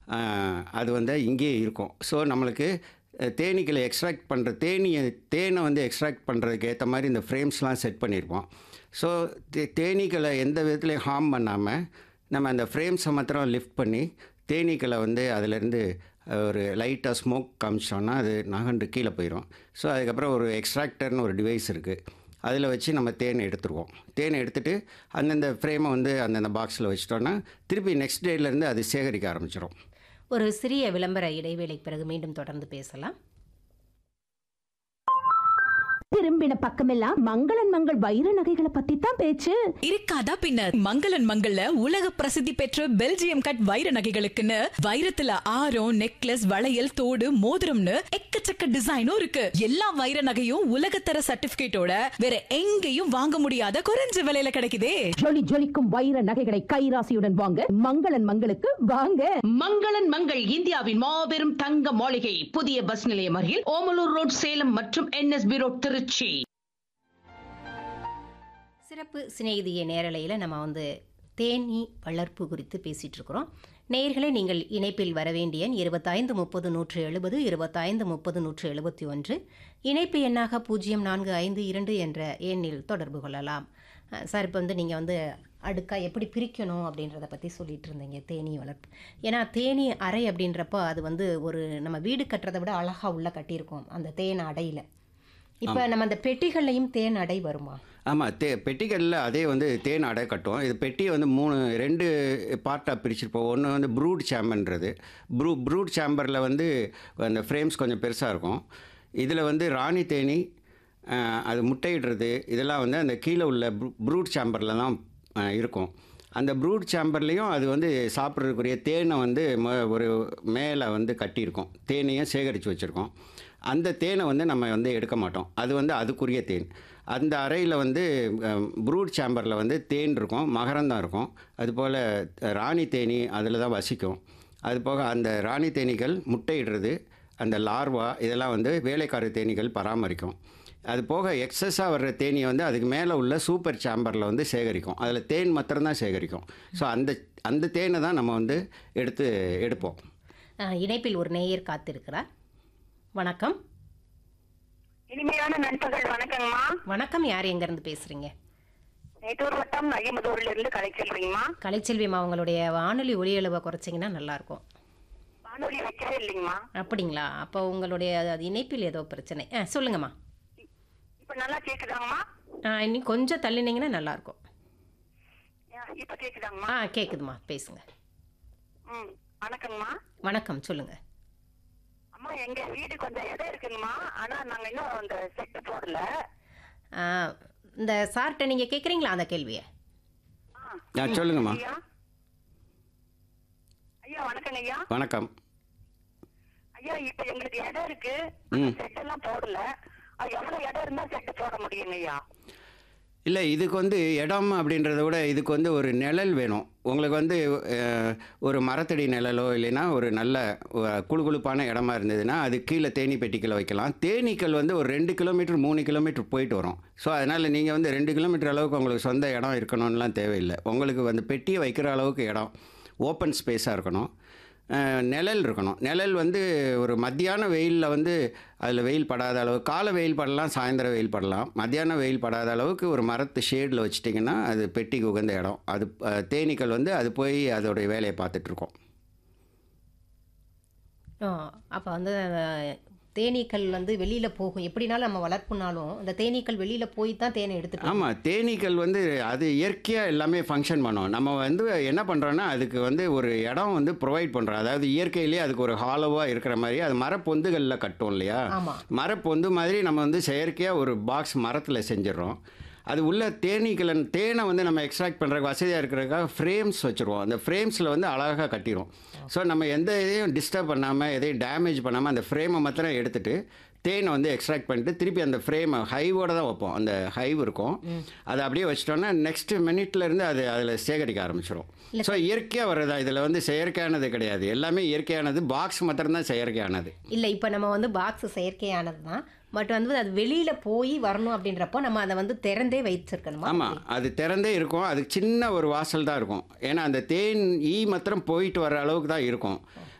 ஆஹ், அது வந்து இங்கேயே இருக்கும் ஸோ நம்மளுக்கு அஹ், தேனீக்களை எக்ஸ்ட்ராக்ட் பண்ணுற தேனியை தேனை வந்து எக்ஸ்ட்ராக்ட் பண்ணுறதுக்கு ஏற்ற மாதிரி இந்த ஃப்ரேம்ஸ்லாம் செட் பண்ணியிருப்போம் ஸோ தே தேனீக்களை எந்த விதத்துலையும் ஹார்ம் பண்ணாமல் நம்ம அந்த ஃப்ரேம்ஸை மாத்திரம் லிஃப்ட் பண்ணி தேனீக்களை வந்து அதிலேருந்து ஒரு லைட்டாக ஸ்மோக் காமிச்சோன்னா அது நகண்டு கீழே போயிடும் ஸோ அதுக்கப்புறம் ஒரு எக்ஸ்ட்ராக்டர்னு ஒரு டிவைஸ் இருக்குது அதில் வச்சு நம்ம தேன் எடுத்துருவோம் தேனை எடுத்துகிட்டு அந்தந்த ஃப்ரேமை வந்து அந்தந்த பாக்ஸில் வச்சிட்டோன்னா திருப்பி நெக்ஸ்ட் டேலேருந்து அது சேகரிக்க ஆரம்பிச்சிடும் ஒரு சிறிய விளம்பர இடைவேளைக்கு பிறகு மீண்டும் தொடர்ந்து பேசலாம் திரும்பின பக்கமெல்லாம் மங்களன் மங்கள் வைர நகைகளை பத்தி தான் பேச்சு இருக்காதா பின்ன மங்களன் மங்கள்ல உலக பிரசித்தி பெற்ற பெல்ஜியம் கட் வைர நகைகளுக்குன்னு வைரத்துல ஆரம் நெக்லஸ் வளையல் தோடு மோதிரம்னு எக்கச்சக்க டிசைனும் இருக்கு எல்லா வைர நகையும் உலகத்தர சர்டிபிகேட்டோட வேற எங்கேயும் வாங்க முடியாத குறைஞ்ச விலையில கிடைக்குதே ஜொலி ஜொலிக்கும் வைர நகைகளை கைராசியுடன் வாங்க மங்களன் மங்களுக்கு வாங்க மங்களன் மங்கள் இந்தியாவின் மாபெரும் தங்க மாளிகை புதிய பஸ் நிலையம் அருகில் ஓமலூர் ரோட் சேலம் மற்றும் என்எஸ்பி ரோட் திருச்சி சிறப்பு சிநேகிதிய நேரலையில் நம்ம வந்து தேனீ வளர்ப்பு குறித்து பேசிகிட்டு இருக்கிறோம் நேயர்களே நீங்கள் இணைப்பில் வர வேண்டிய எண் இருபத்தைந்து முப்பது நூற்று எழுபது இருபத்தைந்து முப்பது நூற்று எழுபத்தி ஒன்று இணைப்பு எண்ணாக பூஜ்ஜியம் நான்கு ஐந்து இரண்டு என்ற எண்ணில் தொடர்பு கொள்ளலாம் அஹ் சார் இப்போ வந்து நீங்கள் வந்து அடுக்காக எப்படி பிரிக்கணும் அப்படின்றத பற்றி சொல்லிட்டு இருந்தீங்க தேனீ வளர்ப்பு ஏன்னா தேனீ அறை அப்படின்றப்போ அது வந்து ஒரு நம்ம வீடு கட்டுறதை விட அழகாக உள்ள கட்டியிருக்கோம் அந்த தேன் அடையில் இப்போ நம்ம அந்த பெட்டிகள்லையும் தேன் அடை வருமா ஆமாம் தே பெட்டிகளில் அதே வந்து தேன் அடை கட்டும் இது பெட்டியை வந்து மூணு ரெண்டு பார்ட்டாக பிரிச்சிருப்போம் ஒன்று வந்து ப்ரூட் சேம்பர்ன்றது ப்ரூ ப்ரூட் சேம்பரில் வந்து அந்த ஃப்ரேம்ஸ் கொஞ்சம் பெருசாக இருக்கும் இதில் வந்து ராணி தேனி ஆஹ், அது முட்டையிடுறது இதெல்லாம் வந்து அந்த கீழே உள்ள ப்ரூட் சேம்பரில் தான் ஆஹ், இருக்கும் அந்த ப்ரூட் சேம்பர்லேயும் அது வந்து சாப்பிட்றதுக்குரிய தேனை வந்து ம- ஒரு மேலே வந்து கட்டியிருக்கோம் தேனையும் சேகரித்து வச்சுருக்கோம் அந்த தேனை வந்து நம்ம வந்து எடுக்க மாட்டோம் அது வந்து அதுக்குரிய தேன் அந்த அறையில் வந்து ப்ரூட் சேம்பரில் வந்து தேன் இருக்கும் மகரந்தம் இருக்கும் அதுபோல் ராணி தேனி அதில் தான் வசிக்கும் அது போக அந்த ராணி தேனீகள் முட்டையிடுறது அந்த லார்வா இதெல்லாம் வந்து வேலைக்கார தேனீகள் பராமரிக்கும் அது போக எக்ஸஸாக வர்ற தேனியை வந்து அதுக்கு மேலே உள்ள சூப்பர் சேம்பரில் வந்து சேகரிக்கும் அதில் தேன் மாத்திரம்தான் சேகரிக்கும் ஸோ அந்த அந்த தேனை தான் நம்ம வந்து எடுத்து எடுப்போம் அஹ் இணைப்பில் ஒரு நேயர் காத்திருக்கிறார் வணக்கம் இனிமையான நண்பர்கள் வணக்கங்கம்மா வணக்கம் யார் எங்கேருந்து பேசுகிறீங்க நேட்டூர் வட்டம் நகிமுதூர்ல இருந்து கலைச்செல்விங்கம்மா கலைச்செல்விமா அவங்களுடைய வானொலி ஒளியளவை குறைச்சிங்கன்னா நல்லாயிருக்கும் வானொலி வைக்கவே இல்லைங்கம்மா அப்படிங்களா அப்போ உங்களுடைய அது இணைப்பில் ஏதோ பிரச்சனை ஆ சொல்லுங்கம்மா இப்ப நல்லா கேக்குதாங்கம்மா ஆ இன்னும் கொஞ்சம் தள்ளினீங்கன்னா நல்லாயிருக்கும் ஏன், இப்ப கேக்குதாங்கம்மா ஆ கேட்குதுமா பேசுங்க ம் வணக்கங்கம்மா வணக்கம் சொல்லுங்கள் அம்மா எங்க வீடு கொஞ்சம் இடம் இருக்குங்கம்மா ஆனா நாங்க இன்னும் அந்த செட்டு போடல இந்த சார்கிட்ட நீங்கள் கேட்குறீங்களா அந்த கேள்வியை ஆ சொல்லுங்கம்மா ஐயா ஐயா வணக்கங்க ஐயா வணக்கம் ஐயா இப்ப எங்களுக்கு இடம் இருக்கு ம். செட் எல்லாம் போடல அது எவ்வளவு இடம் இருந்தா செட்டு போட முடியுங்க ஐயா இல்லை இதுக்கு வந்து இடம் அப்படின்றத விட இதுக்கு வந்து ஒரு நிழல் வேணும் உங்களுக்கு வந்து அஹ், ஒரு மரத்தடி நிழலோ இல்லைன்னா ஒரு நல்ல அஹ், குளுகுளுப்பான இடமா இருந்ததுன்னா அது கீழே தேனி பெட்டிக்குள்ள வைக்கலாம் தேனீக்கள் வந்து ஒரு ரெண்டு கிலோமீட்டர் மூணு கிலோமீட்டர் போயிட்டு வரும் ஸோ அதனால் நீங்கள் வந்து ரெண்டு கிலோமீட்டர் அளவுக்கு உங்களுக்கு சொந்த இடம் இருக்கணும்லாம் தேவையில்லை உங்களுக்கு அந்த பெட்டியை வைக்கிற அளவுக்கு இடம் ஓப்பன் ஸ்பேஸாக இருக்கணும் அஹ், நிழல் இருக்கணும் நிழல் வந்து ஒரு மத்தியான வெயிலில் வந்து அதில் வெயில் படாத அளவு காலை வெயில் படலாம் சாயந்தரம் வெயில் படலாம் மத்தியான வெயில் படாத அளவுக்கு ஒரு மரத்து ஷேடில் வச்சிட்டிங்கன்னா அது பெட்டிக்கு உகந்த இடம் அது அஹ், தேனீக்கள் வந்து அது போய் அதோடைய வேலையை பார்த்துட்ருக்கோம் அப்போ வந்து அஹ், தேனீக்கள் வந்து வெளியில் போகும் எப்படினாலும் நம்ம வளர்ப்புனாலும் அந்த தேனீக்கள் வெளியில் போய் தான் தேனை எடுத்துட்டு வரும். ஆமாம் தேனீக்கள் வந்து அது இயற்கையாக எல்லாமே ஃபங்க்ஷன் பண்ணும் நம்ம வந்து என்ன பண்ணுறோன்னா அதுக்கு வந்து ஒரு இடம் வந்து ப்ரொவைட் பண்ணுறோம் அதாவது இயற்கையிலேயே அதுக்கு ஒரு ஹாலோவாக இருக்கிற மாதிரி அது மரப்பொந்துகளில் கட்டும் இல்லையா ஆமா மரப்பொந்து மாதிரி நம்ம வந்து செயற்கையாக ஒரு பாக்ஸ் மரத்தில் செஞ்சிடறோம் அது உள்ள தேனீக்களை தேனை வந்து நம்ம எக்ஸ்ட்ராக்ட் பண்ணுறதுக்கு வசதியாக இருக்கிறதுக்காக ஃப்ரேம்ஸ் வச்சுருவோம் அந்த ஃப்ரேம்ஸில் வந்து அழகாக கட்டிடும் ஸோ நம்ம எந்த இதையும் டிஸ்டர்ப் பண்ணாமல் எதையும் டேமேஜ் பண்ணாமல் அந்த ஃப்ரேமை மாத்திரம் எடுத்துட்டு தேனை வந்து எக்ஸ்ட்ராக்ட் பண்ணிட்டு திருப்பி அந்த ஃப்ரேமை ஹைவோட தான் வைப்போம் அந்த ஹைவ் இருக்கும் அதை அப்படியே வச்சிட்டோம்னா நெக்ஸ்ட் மினிட்ல இருந்து அது அதில் சேகரிக்க ஆரம்பிச்சிடும் ஸோ இயற்கையாக வர்றதா இதில் வந்து செயற்கையானது கிடையாது எல்லாமே இயற்கையானது பாக்ஸ் மாத்திரம்தான் செயற்கையானது இல்லை இப்போ நம்ம வந்து பாக்ஸ் செயற்கையானது தான் பட் வந்து அது வெளியில் போய் வரணும் அப்படின்றப்போ நம்ம அதை வந்து திறந்தே வைச்சிருக்கணுமா ஆமாம் அது திறந்தே இருக்கும் அது சின்ன ஒரு வாசல் தான் இருக்கும் ஏன்னா அந்த தேன் ஈ மாத்திரம் போயிட்டு வர அளவுக்கு தான் இருக்கும்